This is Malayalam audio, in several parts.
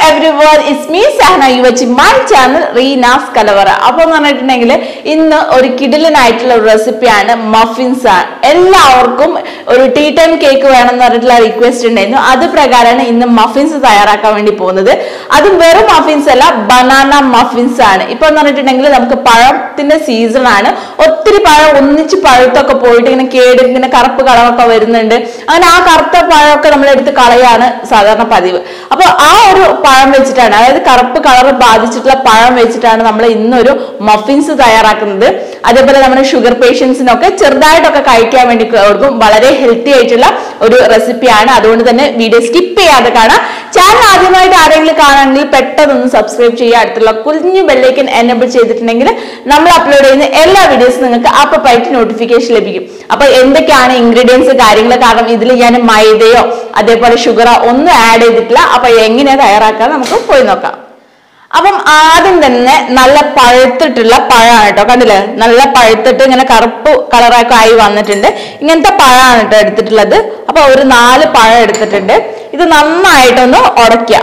എവ്രിവൺ ഇറ്റ്സ് മീ സഹന യു വെച്ച് മൈ ചാനൽ റീനാസ് കലവറ അപ്പൊ എന്ന് പറഞ്ഞിട്ടുണ്ടെങ്കിൽ ഇന്ന് ഒരു കിടിലനായിട്ടുള്ള ഒരു റെസിപ്പിയാണ് മഫിൻസ് ആണ് എല്ലാവർക്കും ഒരു ടീ ടൈം കേക്ക് വേണം എന്ന് പറഞ്ഞിട്ടുള്ള റിക്വസ്റ്റ് ഉണ്ടായിരുന്നു അത് പ്രകാരമാണ് ഇന്ന് മഫിൻസ് തയ്യാറാക്കാൻ വേണ്ടി പോകുന്നത് അതും വെറും മഫിൻസ് അല്ല ബനാന മഫിൻസ് ആണ് ഇപ്പൊ എന്ന് പറഞ്ഞിട്ടുണ്ടെങ്കിൽ നമുക്ക് പഴത്തിന്റെ സീസൺ ആണ് ഒത്തിരി പഴം ഒന്നിച്ച് പഴുത്തൊക്കെ പോയിട്ട് ഇങ്ങനെ കേട് ഇങ്ങനെ കറുപ്പ് കളറൊക്കെ വരുന്നുണ്ട് അങ്ങനെ ആ കറുത്ത പഴമൊക്കെ നമ്മൾ എടുത്ത് കളയാണ് സാധാരണ പതിവ് അപ്പൊ ആ ഒരു പഴം വെച്ചിട്ടാണ് അതായത് കറുപ്പ് കളർ ബാധിച്ചിട്ടുള്ള പഴം വെച്ചിട്ടാണ് നമ്മൾ ഇന്നൊരു മഫിൻസ് തയ്യാറാക്കുന്നത് അതേപോലെ നമ്മുടെ ഷുഗർ പേഷ്യൻസിനൊക്കെ ചെറുതായിട്ടൊക്കെ കഴിക്കാൻ വേണ്ടി കൊടുക്കും വളരെ ഹെൽത്തി ആയിട്ടുള്ള ഒരു റെസിപ്പിയാണ് അതുകൊണ്ട് തന്നെ വീഡിയോ സ്കിപ്പ് ചെയ്യാതെ കാണാം ചാനൽ ആദ്യമായിട്ട് ആരെങ്കിലും കാണുകയാണെങ്കിൽ പെട്ടെന്ന് സബ്സ്ക്രൈബ് ചെയ്യുക അടുത്തുള്ള കുഞ്ഞു ബെല്ലേക്കൻ എനബിൾ ചെയ്തിട്ടുണ്ടെങ്കിൽ നമ്മൾ അപ്ലോഡ് ചെയ്യുന്ന എല്ലാ വീഡിയോസും നിങ്ങൾക്ക് അപ്പപ്പായിട്ട് നോട്ടിഫിക്കേഷൻ ലഭിക്കും അപ്പൊ എന്തൊക്കെയാണ് ഇൻഗ്രീഡിയൻസ് കാര്യങ്ങൾ കാരണം ഇതിൽ ഞാൻ മൈദയോ അതേപോലെ ഷുഗറോ ഒന്നും ആഡ് ചെയ്തിട്ടില്ല അപ്പൊ എങ്ങനെയാ തയ്യാറാക്കാൻ നമുക്ക് പോയി നോക്കാം അപ്പം ആദ്യം തന്നെ നല്ല പഴുത്തിട്ടുള്ള പഴമാണ് കേട്ടോ കണ്ടില്ലേ നല്ല പഴുത്തിട്ട് ഇങ്ങനെ കറുപ്പ് കളറൊക്കെ ആയി വന്നിട്ടുണ്ട് ഇങ്ങനത്തെ പഴമാണ് കേട്ടോ എടുത്തിട്ടുള്ളത് അപ്പൊ ഒരു നാല് പഴം എടുത്തിട്ടുണ്ട് ഇത് നന്നായിട്ടൊന്ന് ഉടയ്ക്കുക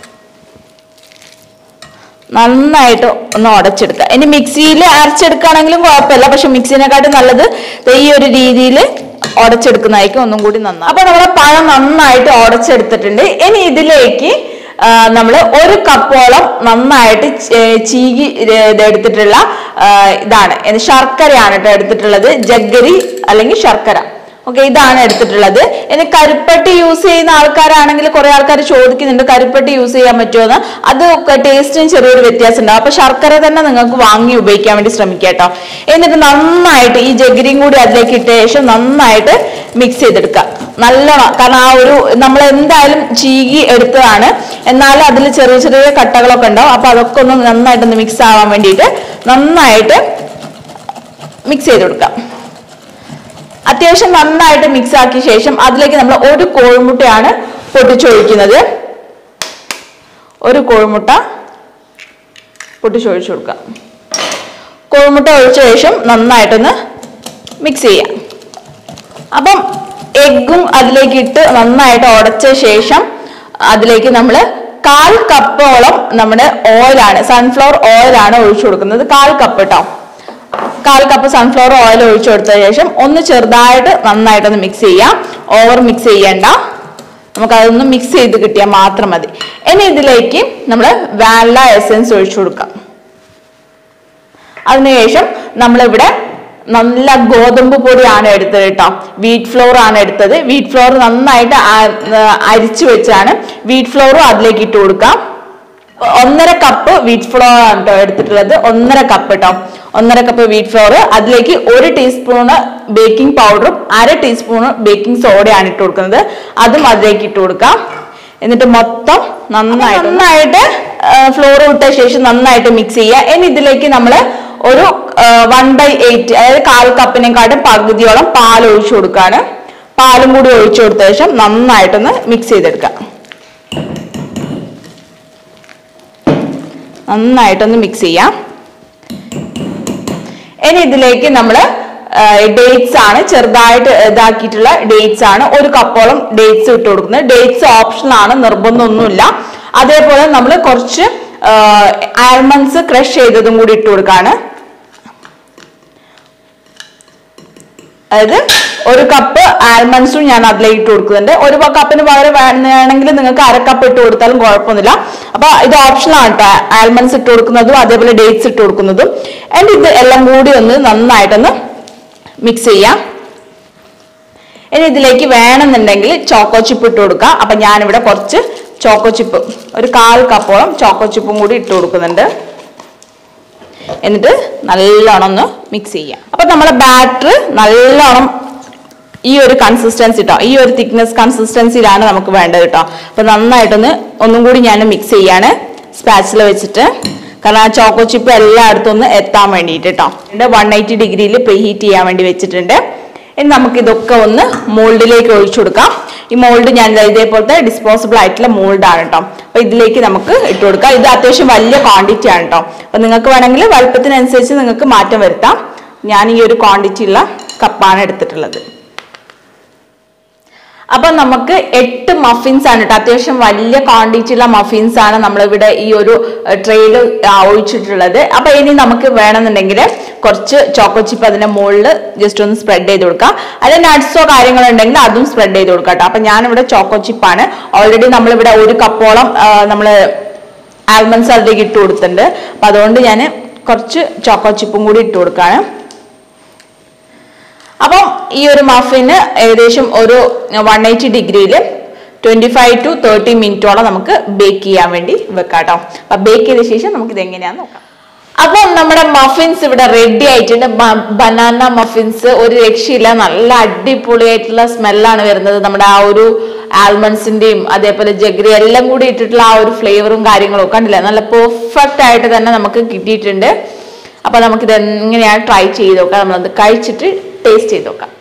നന്നായിട്ട് ഒന്ന് ഉടച്ചെടുക്കുക ഇനി മിക്സിയിൽ അരച്ചെടുക്കുകയാണെങ്കിലും കുഴപ്പമില്ല പക്ഷെ മിക്സിനെക്കാട്ടും നല്ലത് ദേ ഈ ഒരു രീതിയിൽ ഉടച്ചെടുക്കുന്നതായിരിക്കും ഒന്നും കൂടി നന്നായി അപ്പൊ നമ്മുടെ പഴം നന്നായിട്ട് ഉടച്ചെടുത്തിട്ടുണ്ട് ഇനി ഇതിലേക്ക് നമ്മൾ ഒരു കപ്പോളം നന്നായിട്ട് ചേ- ചീകി ഇത് എടുത്തിട്ടുള്ള ആ, ഇതാണ് ഇത് ശർക്കരയാണ് കേട്ടോ എടുത്തിട്ടുള്ളത് ജഗ്ഗരി അല്ലെങ്കിൽ ശർക്കര ഓക്കെ ഇതാണ് എടുത്തിട്ടുള്ളത് ഇനി കരിപ്പട്ടി യൂസ് ചെയ്യുന്ന ആൾക്കാരാണെങ്കിൽ കുറെ ആൾക്കാർ ചോദിക്കുന്നുണ്ട് കരിപ്പട്ടി യൂസ് ചെയ്യാൻ പറ്റുമോ എന്ന് അത് ടേസ്റ്റിന് ചെറിയൊരു വ്യത്യാസം ഉണ്ടാവും അപ്പൊ ശർക്കര തന്നെ നിങ്ങൾക്ക് വാങ്ങി ഉപയോഗിക്കാൻ വേണ്ടി ശ്രമിക്കുക കേട്ടോ എന്നിട്ട് നന്നായിട്ട് ഈ ജഗരിയും കൂടി അതിലേക്ക് ഇട്ട ശേഷം നന്നായിട്ട് മിക്സ് ചെയ്തെടുക്കുക നല്ലോണം കാരണം ആ ഒരു നമ്മൾ എന്തായാലും ചീകി എടുത്തതാണ് എന്നാലും അതിൽ ചെറിയ ചെറിയ കട്ടകളൊക്കെ ഉണ്ടാവും അപ്പൊ അതൊക്കെ ഒന്ന് നന്നായിട്ടൊന്ന് മിക്സ് ആവാൻ വേണ്ടിയിട്ട് നന്നായിട്ട് മിക്സ് ചെയ്ത് കൊടുക്കാം അത്യാവശ്യം നന്നായിട്ട് മിക്സ് ആക്കിയ ശേഷം അതിലേക്ക് നമ്മൾ ഒരു കോഴിമുട്ടയാണ് പൊട്ടിച്ചൊഴിക്കുന്നത് ഒരു കോഴിമുട്ട പൊട്ടിച്ചൊഴിച്ചു കൊടുക്കാം കോഴിമുട്ട ഒഴിച്ച ശേഷം നന്നായിട്ടൊന്ന് മിക്സ് ചെയ്യാം അപ്പം എഗ്ഗും അതിലേക്ക് ഇട്ട് നന്നായിട്ട് ഉടച്ച ശേഷം അതിലേക്ക് നമ്മൾ കാൽ കപ്പോളം നമ്മുടെ ഓയിലാണ് സൺഫ്ലവർ ഓയിലാണ് ഒഴിച്ചു കൊടുക്കുന്നത് കാൽ കപ്പ് കേട്ടോ കാൽ കപ്പ് സൺഫ്ലവർ ഓയിൽ ഒഴിച്ചു കൊടുത്ത ശേഷം ഒന്ന് ചെറുതായിട്ട് നന്നായിട്ടൊന്ന് മിക്സ് ചെയ്യാം ഓവർ മിക്സ് ചെയ്യണ്ട നമുക്ക് അതൊന്ന് മിക്സ് ചെയ്ത് കിട്ടിയാൽ മാത്രം മതി ഇനി ഇതിലേക്ക് നമ്മൾ വാനില എസൻസ് ഒഴിച്ചു കൊടുക്കാം അതിനുശേഷം നമ്മളിവിടെ നല്ല ഗോതമ്പ് പൊടിയാണ് എടുത്തത് കേട്ടോ വീറ്റ് ഫ്ലോർ ആണ് എടുത്തത് വീറ്റ് ഫ്ലോർ നന്നായിട്ട് ആ- അരിച്ചു വെച്ചാണ് വീറ്റ് ഫ്ലോറും അതിലേക്ക് ഇട്ട് കൊടുക്കാം ഒന്നര കപ്പ് വീറ്റ് ഫ്ലോർ ആണ് കേട്ടോ എടുത്തിട്ടുള്ളത് ഒന്നര കപ്പ് കേട്ടോ ഒന്നര കപ്പ് വീറ്റ് ഫ്ലോർ അതിലേക്ക് ഒരു ടീസ്പൂണ് ബേക്കിംഗ് പൗഡറും അര ടീസ്പൂണ് ബേക്കിംഗ് സോഡയാണ് ഇട്ട് കൊടുക്കുന്നത് അതും അതിലേക്ക് ഇട്ട് കൊടുക്കാം എന്നിട്ട് മൊത്തം നന്നായിട്ട് നന്നായിട്ട് ഫ്ലോർ ഇട്ട ശേഷം നന്നായിട്ട് മിക്സ് ചെയ്യുക ഇനി ഇതിലേക്ക് നമ്മൾ ഒരു വൺ ബൈ എയ്റ്റ് അതായത് കാൽ കപ്പിനെക്കാട്ടും പകുതിയോളം പാൽ ഒഴിച്ചു കൊടുക്കാണ് പാലും കൂടി ഒഴിച്ചു കൊടുത്ത ശേഷം നന്നായിട്ടൊന്ന് മിക്സ് ചെയ്തെടുക്കാം നന്നായിട്ടൊന്ന് മിക്സ് ചെയ്യാം ഇനി ഇതിലേക്ക് നമ്മൾ ഡേറ്റ്സ് ആണ് ചെറുതായിട്ട് ഇതാക്കിയിട്ടുള്ള ഡേറ്റ്സ് ആണ് ഒരു കപ്പോളം ഡേറ്റ്സ് ഇട്ട് കൊടുക്കുന്നത് ഡേറ്റ്സ് ഓപ്ഷൻ ആണ് നിർബന്ധമൊന്നുമില്ല അതേപോലെ നമ്മൾ കുറച്ച് ആൽമണ്ട്സ് ക്രഷ് ചെയ്തതും കൂടി ഇട്ട് കൊടുക്കാണ് അതായത് ഒരു കപ്പ് ആൽമണ്ട്സും ഞാൻ അതിലേക്ക് ഇട്ട് കൊടുക്കുന്നുണ്ട് ഒരു കപ്പിന് പകരം വേണമെങ്കിൽ നിങ്ങൾക്ക് അര കപ്പ് ഇട്ട് കൊടുത്താലും കുഴപ്പമൊന്നുമില്ല അപ്പൊ ഇത് ഓപ്ഷനാണ് കേട്ടോ ആൽമണ്ട്സ് ഇട്ട് കൊടുക്കുന്നതും അതേപോലെ ഡേറ്റ്സ് ഇട്ട് കൊടുക്കുന്നതും and ഇത് എല്ലാം കൂടി ഒന്ന് നന്നായിട്ടൊന്ന് മിക്സ് ചെയ്യാം ഇനി ഇതിലേക്ക് വേണമെന്നുണ്ടെങ്കിൽ ചോക്കോ ചിപ്പ് ഇട്ട് കൊടുക്കാം അപ്പൊ ഞാനിവിടെ കുറച്ച് ചോക്കോ ചിപ്പ് ഒരു കാൽ കപ്പോളം ചോക്കോ ചിപ്പും കൂടി ഇട്ട് കൊടുക്കുന്നുണ്ട് എന്നിട്ട് നല്ലോണം ഒന്ന് മിക്സ് ചെയ്യാം അപ്പൊ നമ്മുടെ ബാറ്റർ നല്ലോണം ഈ ഒരു കൺസിസ്റ്റൻസി കേട്ടോ ഈ ഒരു തിക്നെസ് കൺസിസ്റ്റൻസിയിലാണ് നമുക്ക് വേണ്ടത് കേട്ടോ അപ്പൊ നന്നായിട്ടൊന്ന് ഒന്നും കൂടി ഞാൻ മിക്സ് ചെയ്യാണ് സ്പാച്ചിൽ വെച്ചിട്ട് കാരണം ആ ചോക്കോ ചിപ്പ് എല്ലായിടത്തും ഒന്ന് എത്താൻ വേണ്ടിയിട്ട് കേട്ടോ വൺ എയ്റ്റി ഡിഗ്രിയിൽ പ്രീ ഹീറ്റ് ചെയ്യാൻ വേണ്ടി വെച്ചിട്ടുണ്ട് ഇനി നമുക്ക് ഇതൊക്കെ ഒന്ന് മോൾഡിലേക്ക് ഒഴിച്ചു കൊടുക്കാം ഈ മോൾഡ് ഞാൻ ദാ ഇതേപോലത്തെ ഡിസ്പോസിബിൾ ആയിട്ടുള്ള മോൾഡാണ് കേട്ടോ അപ്പൊ ഇതിലേക്ക് നമുക്ക് ഇട്ട് കൊടുക്കാം ഇത് അത്യാവശ്യം വലിയ ക്വാണ്ടിറ്റി ആണ് കേട്ടോ അപ്പൊ നിങ്ങൾക്ക് വേണമെങ്കിൽ വലുപ്പത്തിനനുസരിച്ച് നിങ്ങൾക്ക് മാറ്റം വരുത്താം ഞാൻ ഈ ഒരു ക്വാണ്ടിറ്റി ഉള്ള കപ്പാണ് എടുത്തിട്ടുള്ളത് അപ്പൊ നമുക്ക് എട്ട് മഫിൻസ് ആണ് കേട്ടോ അത്യാവശ്യം വലിയ ക്വാണ്ടിറ്റി ഉള്ള മഫിൻസ് ആണ് നമ്മളിവിടെ ഈ ഒരു ട്രെയിൽ ഒഴിച്ചിട്ടുള്ളത് അപ്പൊ ഇനി നമുക്ക് വേണമെന്നുണ്ടെങ്കിൽ കുറച്ച് ചോക്കോ ചിപ്പ് അതിന്റെ മുകളിൽ ജസ്റ്റ് ഒന്ന് സ്പ്രെഡ് ചെയ്ത് കൊടുക്കാം അല്ലെ നട്ട്സോ കാര്യങ്ങളോ ഉണ്ടെങ്കിൽ അതും സ്പ്രെഡ് ചെയ്ത് കൊടുക്കാം കേട്ടോ അപ്പൊ ഞാനിവിടെ ചോക്കോ ചിപ്പാണ് ഓൾറെഡി നമ്മളിവിടെ ഒരു കപ്പോളം നമ്മൾ ആൽമണ്ട്സ് അതിലേക്ക് ഇട്ട് കൊടുത്തിട്ടുണ്ട് അപ്പൊ അതുകൊണ്ട് ഞാൻ കുറച്ച് ചോക്കോ ചിപ്പും കൂടി ഇട്ട് കൊടുക്കാണ് അപ്പം ഈ ഒരു മഫിന് ഏകദേശം ഒരു വൺ എയ്റ്റി ഡിഗ്രിയിൽ ട്വന്റി ഫൈവ് ടു തേർട്ടി മിനിറ്റോളം നമുക്ക് ബേക്ക് ചെയ്യാൻ വേണ്ടി വെക്കാം കേട്ടോ അപ്പൊ ബേക്ക് ചെയ്ത ശേഷം നമുക്ക് ഇത് എങ്ങനെയാന്ന് നോക്കാം അപ്പം നമ്മുടെ മഫിൻസ് ഇവിടെ റെഡി ആയിട്ടുണ്ട് ബനാന മഫിൻസ് ഒരു രക്ഷയില്ല നല്ല അടിപൊളിയായിട്ടുള്ള സ്മെല്ലാണ് വരുന്നത് നമ്മുടെ ആ ഒരു ആൽമണ്ട്സിന്റെയും അതേപോലെ ജഗ്രി എല്ലാം കൂടി ഇട്ടിട്ടുള്ള ആ ഒരു ഫ്ലേവറും കാര്യങ്ങളും ഒക്കെ കണ്ടില്ലേ നല്ല പെർഫെക്റ്റ് ആയിട്ട് തന്നെ നമുക്ക് കിട്ടിയിട്ടുണ്ട് അപ്പൊ നമുക്കിത് എങ്ങനെയാണ് ട്രൈ ചെയ്ത് നോക്കാം നമ്മളത് കഴിച്ചിട്ട് ടേസ്റ്റ് ചെയ്ത് നോക്കാം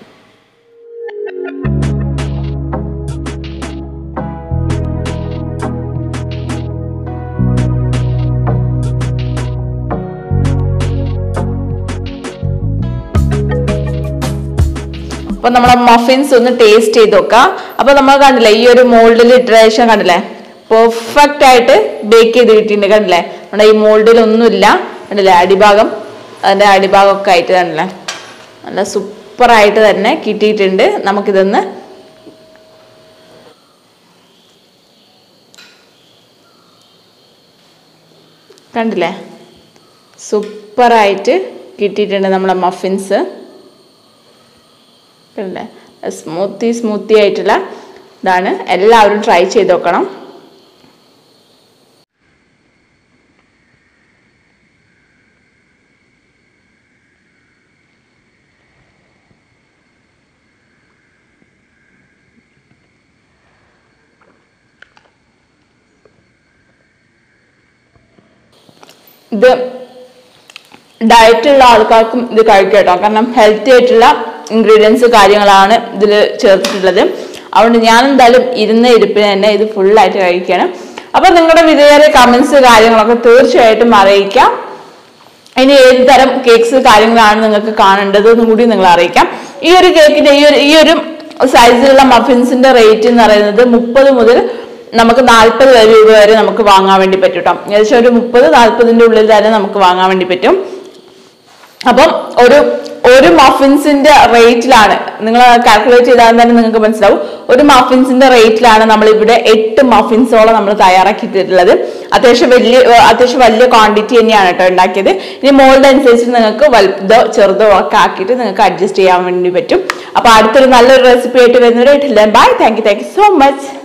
അപ്പൊ നമ്മളെ മഫിൻസ് ഒന്ന് ടേസ്റ്റ് ചെയ്ത് നോക്കാം അപ്പൊ നമ്മൾ കണ്ടില്ലേ ഈ ഒരു മോൾഡിൽ ഇട്ട ശേഷം കണ്ടില്ലേ പെർഫെക്റ്റ് ആയിട്ട് ബേക്ക് ചെയ്ത് കിട്ടിയിട്ടുണ്ട് കണ്ടില്ലേ നമ്മുടെ ഈ മോൾഡിൽ ഒന്നുമില്ല കണ്ടില്ലേ അടിഭാഗം അതിന്റെ അടിഭാഗമൊക്കെ ആയിട്ട് കണ്ടില്ലേ നല്ല സൂപ്പറായിട്ട് തന്നെ കിട്ടിയിട്ടുണ്ട് നമുക്കിതൊന്ന് കണ്ടില്ലേ സൂപ്പറായിട്ട് കിട്ടിയിട്ടുണ്ട് നമ്മളെ മഫിൻസ് കണ്ടില്ലേ സ്മൂത്തി സ്മൂത്തി ആയിട്ടുള്ള ഇതാണ് എല്ലാവരും ട്രൈ ചെയ്ത് നോക്കണം ഇത് ഡയറ്റുള്ള ആൾക്കാർക്കും ഇത് കഴിക്കാം കേട്ടോ കാരണം ഹെൽത്തി ആയിട്ടുള്ള ഇൻഗ്രീഡിയൻസ് കാര്യങ്ങളാണ് ഇതിൽ ചേർത്തിട്ടുള്ളത് അതുകൊണ്ട് ഞാൻ എന്തായാലും ഇരുന്ന ഇരിപ്പിന് തന്നെ ഇത് ഫുള്ളായിട്ട് കഴിക്കണം അപ്പൊ നിങ്ങളുടെ വിധേയരെ കമന്റ്സ് കാര്യങ്ങളൊക്കെ തീർച്ചയായിട്ടും അറിയിക്കാം ഇനി ഏത് തരം കേക്ക്സ് കാര്യങ്ങളാണ് നിങ്ങൾക്ക് കാണേണ്ടത് എന്നും കൂടി നിങ്ങൾ അറിയിക്കാം ഈ ഒരു കേക്കിന്റെ ഈ ഒരു ഈ ഒരു സൈസിലുള്ള മഫിൻസിന്റെ റേറ്റ് എന്ന് പറയുന്നത് മുപ്പത് മുതൽ നമുക്ക് നാൽപ്പത് രൂപ വരെ നമുക്ക് വാങ്ങാൻ വേണ്ടി പറ്റും കേട്ടോ ഏകദേശം ഒരു മുപ്പത് നാൽപ്പതിന്റെ ഉള്ളിൽ തന്നെ നമുക്ക് വാങ്ങാൻ വേണ്ടി പറ്റും അപ്പം ഒരു ഒരു മഫിൻസിന്റെ റേറ്റിലാണ് നിങ്ങൾ കാൽക്കുലേറ്റ് ചെയ്താൽ തന്നെ നിങ്ങൾക്ക് മനസ്സിലാവും ഒരു മഫിൻസിന്റെ റേറ്റിലാണ് നമ്മൾ ഇവിടെ എട്ട് മഫിൻസോളം നമ്മൾ തയ്യാറാക്കിയിട്ടുള്ളത് അത്യാവശ്യം വലിയ ഏർ അത്യാവശ്യം വലിയ ക്വാണ്ടിറ്റി തന്നെയാണ് കേട്ടോ ഉണ്ടാക്കിയത് ഇനി മോൾഡ് അനുസരിച്ച് നിങ്ങൾക്ക് വലുതോ ചെറുതോ ഒക്കെ ആക്കിയിട്ട് നിങ്ങൾക്ക് അഡ്ജസ്റ്റ് ചെയ്യാൻ വേണ്ടി പറ്റും അപ്പൊ അടുത്തൊരു നല്ലൊരു റെസിപ്പി ആയിട്ട് വരുന്നവരായിട്ടില്ല bye thank you thank you so much